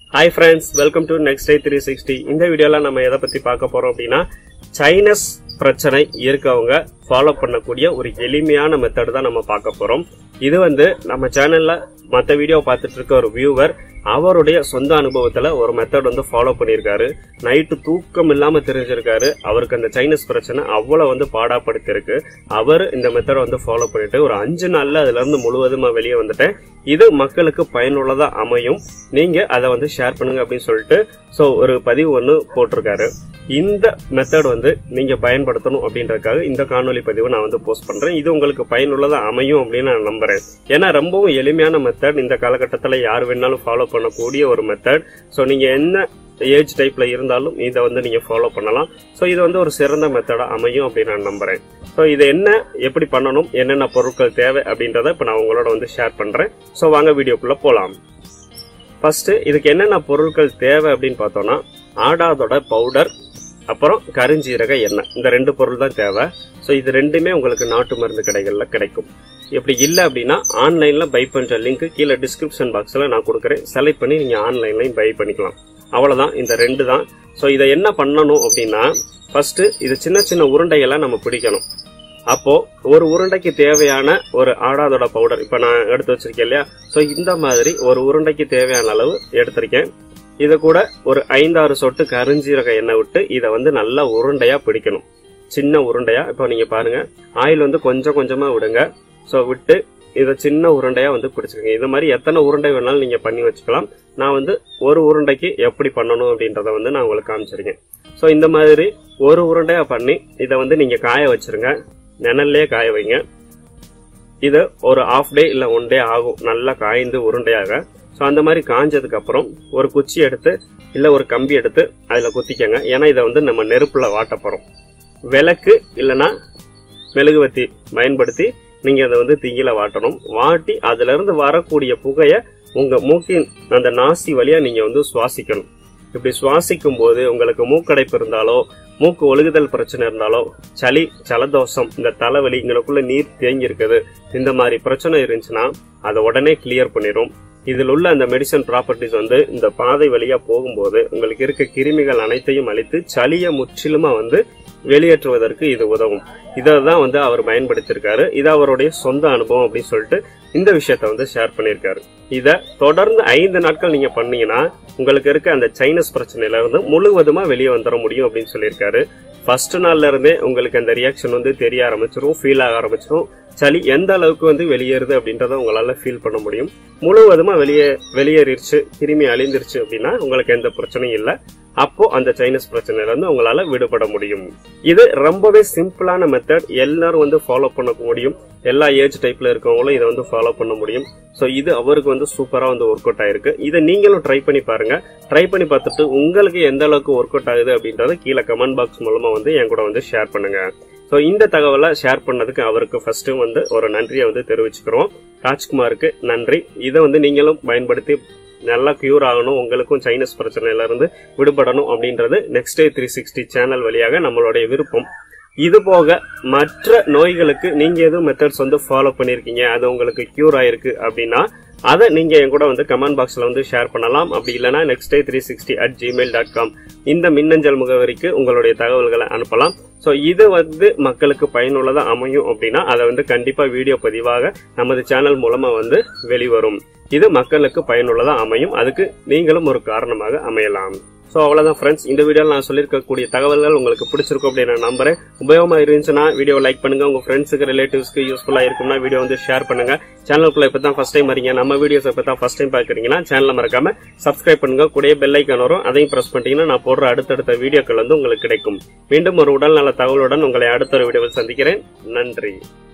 hi friends welcome to next day three sixty இந்த வீடியோல நம்ம எதை பத்தி பார்க்க போறோம் அப்படின்னா சைனஸ் பிரச்சனை இருக்கவங்க ஃபாலோ பண்ணக்கூடிய ஒரு எளிமையான மெத்தட் தான் நம்ம பார்க்க போறோம் இது வந்து நம்ம சேனல்ல மற்ற வீடியோ பார்த்துட்டு இருக்க ஒரு வியூவர் அவருடைய சொந்த அனுபவத்துல ஒரு மெத்தட் வந்து ஃபாலோ பண்ணியிருக்காரு நைட்டு தூக்கம் இல்லாம தெரிஞ்சிருக்காரு அவருக்கு அந்த சைனஸ் பிரச்சனை அவ்வளவு வந்து பாடாப்படுத்திருக்கு அவர் இந்த மெத்தடை வந்து ஃபாலோ பண்ணிட்டு ஒரு அஞ்சு நாள்ல அதுல இருந்து முழுவதுமா வெளியே வந்துட்டேன் இது மக்களுக்கு பயனுள்ளதா அமையும் நீங்க அதை வந்து ஷேர் பண்ணுங்க அப்படின்னு சொல்லிட்டு ஸோ ஒரு பதிவு ஒன்று போட்டிருக்காரு இந்த மெத்தட் வந்து நீங்க பயன்படுத்தணும் அப்படின்றதுக்காக இந்த காணொலி பதிவை நான் வந்து போஸ்ட் பண்றேன் இது உங்களுக்கு பயனுள்ளதா அமையும் அப்படின்னு நான் நம்புறேன் ஏன்னா ரொம்பவும் எளிமையான மெத்தட் இந்த காலகட்டத்தில் யார் வேணாலும் ஃபாலோ பண்ணக்கூடிய ஒரு மெத்தட் ஸோ நீங்க என்ன ஏஜ் டைப்ல இருந்தாலும் இதை வந்து நீங்க ஃபாலோ பண்ணலாம் ஸோ இது வந்து ஒரு சிறந்த மெத்தடா அமையும் அப்படின்னு நான் நம்புறேன் ஸோ இது என்ன எப்படி பண்ணணும் என்னென்ன பொருட்கள் தேவை அப்படின்றத இப்போ நான் உங்களோட வந்து ஷேர் பண்றேன் ஸோ வாங்க வீடியோக்குள்ள போலாம் ஃபர்ஸ்ட் இதுக்கு என்னென்ன பொருட்கள் தேவை அப்படின்னு பார்த்தோம்னா ஆடாதோட பவுடர் அப்புறம் கருஞ்சீரக எண்ணெய் இந்த ரெண்டு பொருள் தான் தேவை ஸோ இது ரெண்டுமே உங்களுக்கு நாட்டு மருந்து கடைகள்ல கிடைக்கும் இப்படி இல்லை அப்படின்னா ஆன்லைன்ல பை பண்ற லிங்க் கீழே டிஸ்கிரிப்ஷன் பாக்ஸ்ல நான் கொடுக்குறேன் செலக்ட் பண்ணி நீங்க ஆன்லைன்லையும் பை பண்ணிக்கலாம் அவ்வளவுதான் இந்த ரெண்டு தான் ஸோ இதை என்ன பண்ணணும் அப்படின்னா ஃபர்ஸ்ட் இது சின்ன சின்ன உருண்டைகளை நம்ம பிடிக்கணும் அப்போ ஒரு உருண்டைக்கு தேவையான ஒரு ஆடாதோட பவுடர் இப்ப நான் எடுத்து வச்சிருக்கேன் இல்லையா ஸோ இந்த மாதிரி ஒரு உருண்டைக்கு தேவையான அளவு எடுத்திருக்கேன் இதை கூட ஒரு ஐந்தாறு சொட்டு கருஞ்சீரக எண்ணெய் விட்டு இதை வந்து நல்லா உருண்டையா பிடிக்கணும் சின்ன உருண்டையா இப்போ நீங்க பாருங்க ஆயில் வந்து கொஞ்சம் கொஞ்சமா விடுங்க ஸோ விட்டு இதை சின்ன உருண்டையா வந்து பிடிச்சிக்கோங்க இது மாதிரி எத்தனை உருண்டை வேணாலும் நீங்க பண்ணி வச்சுக்கலாம் நான் வந்து ஒரு உருண்டைக்கு எப்படி பண்ணணும் அப்படின்றத வந்து நான் உங்களுக்கு காமிச்சிருக்கேன் ஸோ இந்த மாதிரி ஒரு உருண்டையா பண்ணி இதை வந்து நீங்க காய வச்சிருங்க நிழல்லே காய வைங்க இது ஒரு ஆஃப் டே இல்ல ஒன் டே ஆகும் நல்லா காய்ந்து உருண்டையாக ஸோ அந்த மாதிரி காஞ்சதுக்கு அப்புறம் ஒரு குச்சி எடுத்து இல்ல ஒரு கம்பி எடுத்து அதுல குத்திக்கங்க ஏன்னா இதை வந்து நம்ம நெருப்புல வாட்ட போறோம் விளக்கு இல்லைன்னா மெழுகுவத்தி பயன்படுத்தி நீங்க அதை வந்து தீயில வாட்டணும் வாட்டி அதுல இருந்து வரக்கூடிய புகைய உங்க மூக்கின் அந்த நாசி வழியா நீங்க வந்து சுவாசிக்கணும் இப்படி சுவாசிக்கும் போது உங்களுக்கு மூக்கடைப்பு இருந்தாலோ மூக்கு ஒழுகுதல் பிரச்சனை இருந்தாலோ சளி ஜலதோஷம் இந்த தலைவலி இங்களுக்குள்ள நீர் தேங்கி இருக்குது இந்த மாதிரி பிரச்சனை இருந்துச்சுன்னா அதை உடனே கிளியர் பண்ணிடும் இதில் உள்ள அந்த மெடிசன் ப்ராப்பர்ட்டிஸ் வந்து இந்த பாதை வழியா போகும்போது உங்களுக்கு இருக்க கிருமிகள் அனைத்தையும் அழித்து சளியை முற்றிலுமா வந்து வெளியேற்றுவதற்கு இது உதவும் இதை தான் வந்து அவர் பயன்படுத்தியிருக்காரு இது அவருடைய சொந்த அனுபவம் அப்படின்னு சொல்லிட்டு இந்த விஷயத்த வந்து ஷேர் பண்ணியிருக்காரு இதை தொடர்ந்து ஐந்து நாட்கள் நீங்க பண்ணீங்கன்னா உங்களுக்கு இருக்க அந்த சைனஸ் பிரச்சனையில இருந்து முழுவதுமா வெளியே வந்துட முடியும் அப்படின்னு சொல்லியிருக்காரு ஃபர்ஸ்ட் நாள்ல இருந்தே உங்களுக்கு அந்த ரியாக்ஷன் வந்து தெரிய ஆரம்பிச்சிரும் ஃபீல் ஆக ஆரம்பிச்சிரும் சளி எந்த அளவுக்கு வந்து வெளியேறுது அப்படின்றத உங்களால ஃபீல் பண்ண முடியும் முழுவதுமா வெளியே வெளியேறிடுச்சு கிருமி அழிந்துருச்சு அப்படின்னா உங்களுக்கு எந்த பிரச்சனையும் இல்லை அப்போ அந்த சைனஸ் பிரச்சனையில இருந்து உங்களால விடுபட முடியும் இது ரொம்பவே சிம்பிளான மெத்தட் எல்லாரும் வந்து ஃபாலோ பண்ண முடியும் எல்லா ஏஜ் டைப்ல இருக்கவங்களும் இதை வந்து ஃபாலோ பண்ண முடியும் ஸோ இது அவருக்கு வந்து சூப்பரா வந்து ஒர்க் அவுட் ஆயிருக்கு இதை நீங்களும் ட்ரை பண்ணி பாருங்க ட்ரை பண்ணி பார்த்துட்டு உங்களுக்கு எந்த அளவுக்கு ஒர்க் அவுட் ஆகுது அப்படின்றத கீழே கமெண்ட் பாக்ஸ் மூலமா வந்து என் கூட வந்து ஷேர் பண்ணுங்க ஸோ இந்த தகவலை ஷேர் பண்ணதுக்கு அவருக்கு ஃபர்ஸ்ட் வந்து ஒரு நன்றியை வந்து தெரிவிச்சுக்கிறோம் ராஜ்குமாருக்கு நன்றி இதை வந்து நீங்களும் பயன்படுத்தி நல்லா கியூர் ஆகணும் உங்களுக்கும் சைனஸ் பிரச்சனையில இருந்து விடுபடணும் அப்படின்றது next day three sixty channel வழியாக நம்மளுடைய விருப்பம் இது போக மற்ற நோய்களுக்கு நீங்க எதுவும் மெத்தட்ஸ் வந்து ஃபாலோ பண்ணிருக்கீங்க அது உங்களுக்கு கியூர் ஆயிருக்கு அப்படின்னா அதை நீங்க என் கூட வந்து கமெண்ட் பாக்ஸ்ல வந்து ஷேர் பண்ணலாம் அப்படி இல்லைன்னா next day three sixty at Gmail dot com இந்த மின்னஞ்சல் முகவரிக்கு உங்களுடைய தகவல்களை அனுப்பலாம் ஸோ இது வந்து மக்களுக்கு பயனுள்ளதா அமையும் அப்படின்னா அதை வந்து கண்டிப்பா வீடியோ பதிவாக நமது சேனல் மூலமா வந்து வெளிவரும் இது மக்களுக்கு பயனுள்ளதா அமையும் அதுக்கு நீங்களும் ஒரு காரணமாக அமையலாம் ஸோ அவ்வளோதான் ஃப்ரெண்ட்ஸ் இந்த வீடியோவில் நான் சொல்லியிருக்கக்கூடிய தகவல்கள் உங்களுக்கு பிடிச்சிருக்கும் அப்படின்னு நான் நம்புறேன் உபயோகமாக இருந்துச்சுன்னா வீடியோ லைக் பண்ணுங்க உங்க ஃப்ரெண்ட்ஸுக்கு ரிலேட்டிவ்ஸ்க்கு யூஸ்ஃபுல்லாக இருக்கும்னா வீடியோ வந்து ஷேர் பண்ணுங்க சேனலுக்குள்ள இப்போ தான் ஃபர்ஸ்ட் டைம் வரீங்க நம்ம வீடியோஸ் இப்போ தான் ஃபர்ஸ்ட் டைம் பார்க்குறீங்கன்னா சேனலை மறக்காம சப்ஸ்கிரைப் பண்ணுங்க கூடிய பெல் ஐக்கான் வரும் அதையும் ப்ரெஸ் பண்ணிட்டீங்கன்னா நான் போடுற அடுத்தடுத்த வீடியோக்கள் வந்து உங்களுக்கு கிடைக்கும் மீண்டும் ஒரு உடல் நல தகவலுடன் உங்களை அடுத்த ஒரு வீடியோவில் சந்திக்கிறேன் நன்றி